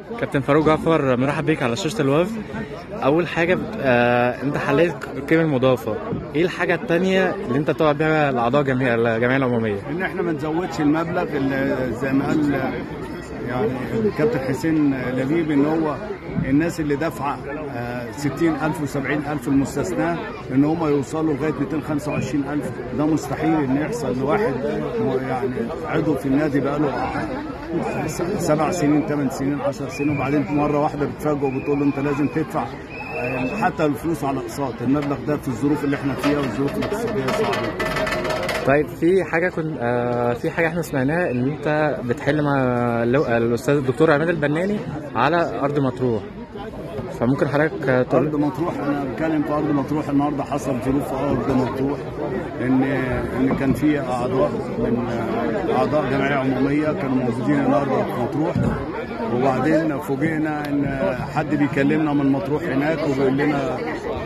كابتن فاروق جعفر مرحب بيك على شاشة الوف أول حاجة آه أنت حليت القيمة المضافة إيه الحاجة التانية اللي أنت تقعد بيها الأعضاء الجمعية الجمعية العمومية؟ ان احنا ما نزودش المبلغ اللي زي ما قال يعني الكابتن حسين لبيب ان هو الناس اللي دافعه آه، 60000 و70000 المستثناه ان هم يوصلوا لغايه 225000 ده مستحيل ان يحصل لواحد م- يعني عضو في النادي بقاله س- سبع سنين ثمان سنين 10 سنين وبعدين مره واحده بتفاجئه وبتقول له انت لازم تدفع آه، حتى الفلوس على اقساط المبلغ ده في الظروف اللي احنا فيها والظروف الاقتصاديه صعبه طيب في حاجة كنت آه في حاجة احنا سمعناها إن أنت بتحل مع لو- الأستاذ الدكتور عماد البناني على أرض مطروح فممكن حضرتك آه، تقول ارض مطروح انا بتكلم في ارض مطروح النهارده حصل ظروف في ارض مطروح ان ان كان في اعضاء من اعضاء جمعيه عموميه كانوا موجودين النهارده في مطروح وبعدين فوجئنا ان حد بيكلمنا من مطروح هناك وبيقول لنا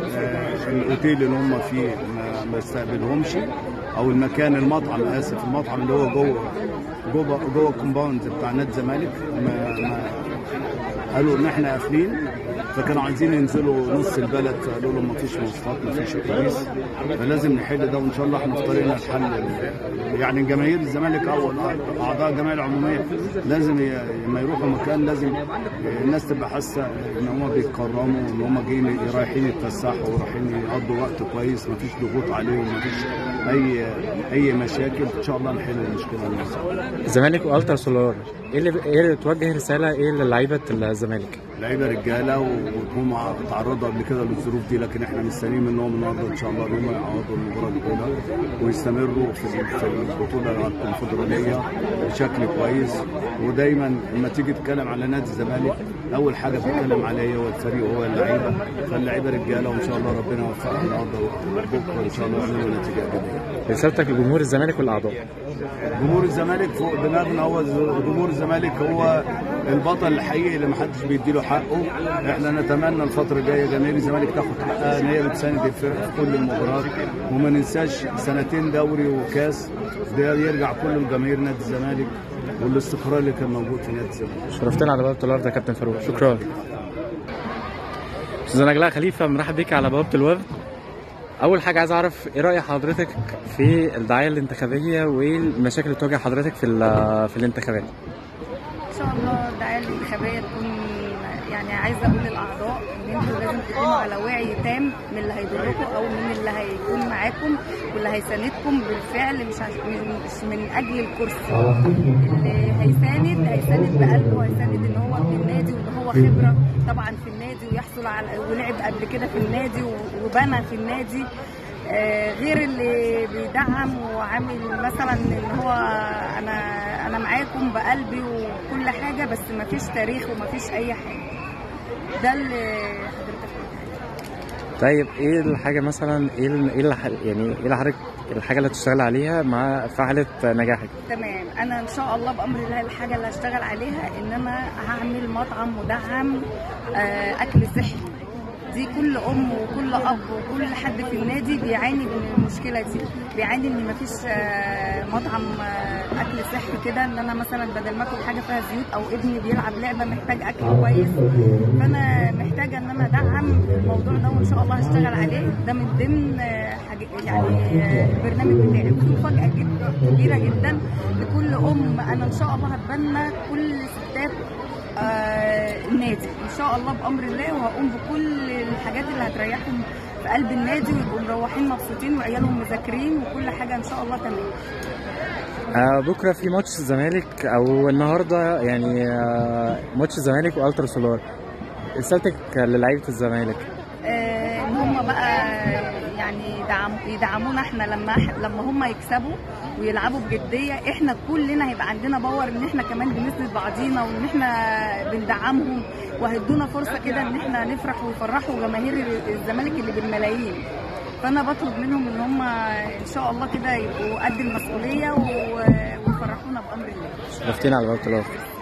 آه، الاوتيل اللي هم فيه ما- ما استقبلهمش او المكان المطعم اسف المطعم اللي هو جوه جوه جوه الكومباوند بتاع نادي الزمالك ما ما قالوا ان احنا قافلين فكانوا عايزين ينزلوا نص البلد فقالوا لهم مفيش مواصلات مفيش اتوبيس فلازم نحل ده وان شاء الله احنا في طريقنا الحل يعني جماهير الزمالك او اعضاء الجمعيه العموميه لازم ي- لما يروحوا مكان لازم الناس تبقى حاسه ان هم بيتكرموا ان هم جايين رايحين يتفسحوا ورايحين يقضوا وقت كويس مفيش ضغوط عليهم مفيش اي اي مشاكل ان شاء الله نحل المشكله النهارده الزمالك والترا سولار إيه اللي إيه اللي توجه رسالة إيه للعيبة الزمالك؟ لعيبه رجاله وهم تعرضوا قبل كده للظروف دي لكن احنا مستنيين منهم النهارده ان شاء الله ان هم يعوضوا المباراه الاولى ويستمروا في في البطوله الكونفدراليه بشكل كويس ودايما لما تيجي تتكلم على نادي الزمالك اول حاجه بتتكلم عليها هو الفريق وهو اللعيبه فاللعيبه رجاله وان شاء الله ربنا يوفقهم النهارده وبكره ان شاء الله يعملوا نتيجه ايجابيه. رسالتك لجمهور الزمالك والأعضاء جمهور الزمالك فوق دماغنا هو جمهور الزمالك هو البطل الحقيقي اللي محدش بيديله حقه احنا نتمنى الفتره الجايه جماهير الزمالك تاخد حقها ان هي بتساند الفرقه في كل المباريات وما ننساش سنتين دوري وكاس ده يرجع كله لجماهير نادي الزمالك والاستقرار اللي كان موجود في نادي الزمالك شرفتنا على بوابة الوفد يا كابتن فاروق شكرا استاذ نجلاء خليفه مرحب بيك على بوابه الوفد اول حاجه عايز اعرف ايه راي حضرتك في الدعايه الانتخابيه وايه المشاكل اللي بتواجه حضرتك في ال- في الانتخابات ان شاء الله الدعايه الانتخابيه تكون يعني عايزه اقول للاعضاء ان انتوا لازم تكونوا على وعي تام من اللي هيضركم او من اللي هيكون معاكم واللي هيساندكم بالفعل مش عش... مش من اجل الكرسي اللي هيساند هيساند بقلبه وهيساند ان هو ابن النادي وان هو خبره طبعا في النادي ويحصل على ولعب قبل كده في النادي و- وبنى في النادي آه، غير اللي بيدعم وعامل مثلا ان هو انا انا معاكم بقلبي وكل حاجه بس ما فيش تاريخ وما فيش اي حاجه ده اللي حضرتك قلته. طيب ايه الحاجه مثلا ايه ال- ايه اللي ح- يعني ايه اللي حضرتك الحاجه اللي تشتغل عليها مع فعله نجاحك تمام انا ان شاء الله بامر الله الحاجه اللي هشتغل عليها ان انا هعمل مطعم مدعم آه، اكل صحي دي كل ام وكل اب وكل حد في النادي بيعاني من المشكله دي بيعاني ان مفيش آه، مطعم آه، اكل صحي كده ان انا مثلا بدل ما اكل حاجه فيها زيوت او ابني بيلعب لعبه محتاج اكل كويس فانا محتاجه ان انا ادعم الموضوع ده وان شاء الله هشتغل عليه ده من ضمن آه، حاجة يعني آه، البرنامج بتاعي وفي مفاجاه جدا كبيره جدا لكل ام انا ان شاء الله هتبنى كل ستات آه، النادي ان شاء الله بامر الله وهقوم بكل الحاجات اللي هتريحهم في قلب النادي ويبقوا مروحين مبسوطين وعيالهم مذاكرين وكل حاجه ان شاء الله تمام آه بكره في ماتش الزمالك او النهارده يعني آه ماتش الزمالك والترا سولار رسالتك للعيبه الزمالك آه، ان هم بقى يعني يدعم يدعمونا احنا لما إح- لما هم يكسبوا ويلعبوا بجديه احنا كلنا هيبقى عندنا باور ان احنا كمان بنسند بعضينا وان احنا بندعمهم وهيدونا فرصه كده ان احنا نفرح ويفرحوا جماهير الزمالك اللي بالملايين فانا بطلب منهم ان هم ان شاء الله كده يبقوا قد المسؤوليه و- ويفرحونا بامر الله شرفتنا على بوابه الوفد